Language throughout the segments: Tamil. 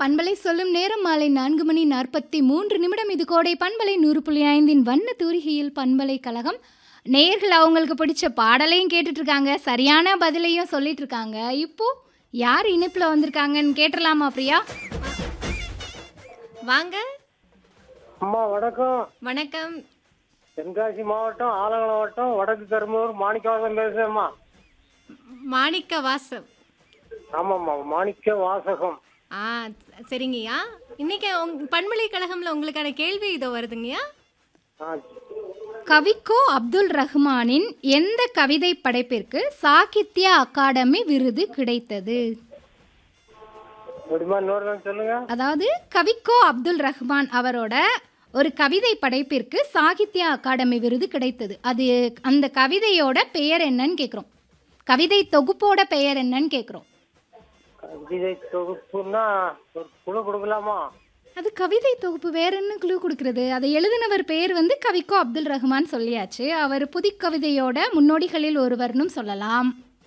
பண்பலை சொல்லும் நேரம் மாலை நான்கு மணி நாற்பத்தி மூன்று நிமிடம் இது கோடை பண்பலை நூறு புள்ளி ஐந்தின் வண்ண தூரிகையில் பண்பலை கழகம் நேர்கள் அவங்களுக்கு பிடிச்ச பாடலையும் கேட்டுட்டு இருக்காங்க சரியான பதிலையும் சொல்லிட்டு இருக்காங்க இப்போ யார் இணைப்பில் வந்திருக்காங்கன்னு கேட்டுடலாமா பிரியா வாங்க அம்மா வணக்கம் வணக்கம் தென்காசி மாவட்டம் ஆலங்குளம் வட்டம் வடக்கு கரும்பூர் மாணிக்கவாசம் பேசுறேம்மா மாணிக்க வாசம் ஆமாம்மா மாணிக்க வாசகம் ஆ சரிங்கய்யா இன்னைக்கு உங் பண்பலை கழகம்ல உங்களுக்கான கேள்வி இதோ வருதுங்கய்யா ஆ கவிக்கோ அப்துல் ரஹ்மானின் எந்த கவிதை படைப்பிற்கு சாகித்ய அகாடமி விருது கிடைத்தது எப்படிமா இன்னொரு தடவை சொல்லுங்க அதாவது கவிக்கோ அப்துல் ரஹ்மான் அவரோட ஒரு கவிதை படைப்பிற்கு சாகித்ய அகாடமி விருது கிடைத்தது அது அந்த கவிதையோட பெயர் என்னன்னு கேட்குறோம் கவிதை தொகுப்போட பெயர் என்னன்னு கேட்குறோம் கவிதை தொகுப்புன்னா ஒரு குழு கொடுக்கலாமா அது கவிதை தொகுப்பு வேற என்ன குழு கொடுக்கிறது அதை எழுதினவர் பேர் வந்து கவிக்கோ அப்துல் ரஹ்மான் சொல்லியாச்சு அவர் புதுக்கவிதையோட முன்னோடிகளில் ஒருவர்னும் சொல்லலாம்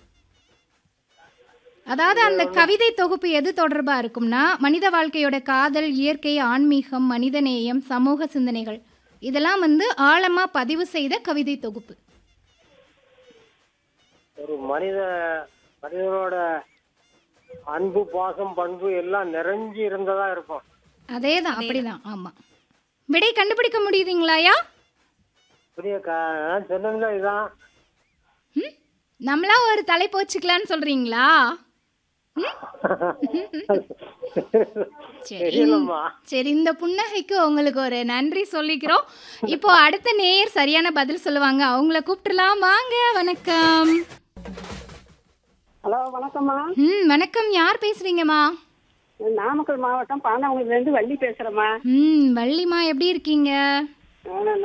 அதாவது அந்த கவிதை தொகுப்பு எது தொடர்பாக இருக்கும்னா மனித வாழ்க்கையோட காதல் இயற்கை ஆன்மீகம் மனிதநேயம் சமூக சிந்தனைகள் இதெல்லாம் வந்து ஆழமாக பதிவு செய்த கவிதை தொகுப்பு ஒரு மனித மனிதனோட அன்பு பாசம் பண்பு எல்லாம் நிறைஞ்சு இருந்ததா இருக்கும் அதே தான் அப்படிதான் ஆமாம் விடை கண்டுபிடிக்க முடியுதுங்களாயா புரிய சொன்னீங்களா இதான் ம் நம்மளா ஒரு தலைப்பு வச்சுக்கலான்னு சொல்கிறீங்களா சரி தெரியலம்மா சரி இந்த புன்னகைக்கு உங்களுக்கு ஒரு நன்றி சொல்லிக்கிறோம் இப்போ அடுத்த நேயர் சரியான பதில் சொல்லுவாங்க அவங்கள கூப்பிட்டுலாம் வாங்க வணக்கம் ஹலோ வணக்கம்மா ம் வணக்கம் யார் பேசுறீங்கம்மா நாமக்கல் மாவட்டம் பாண்டாங்குடியிலேருந்து வள்ளி பேசுகிறேம்மா ம் வள்ளிமா எப்படி இருக்கீங்க நான்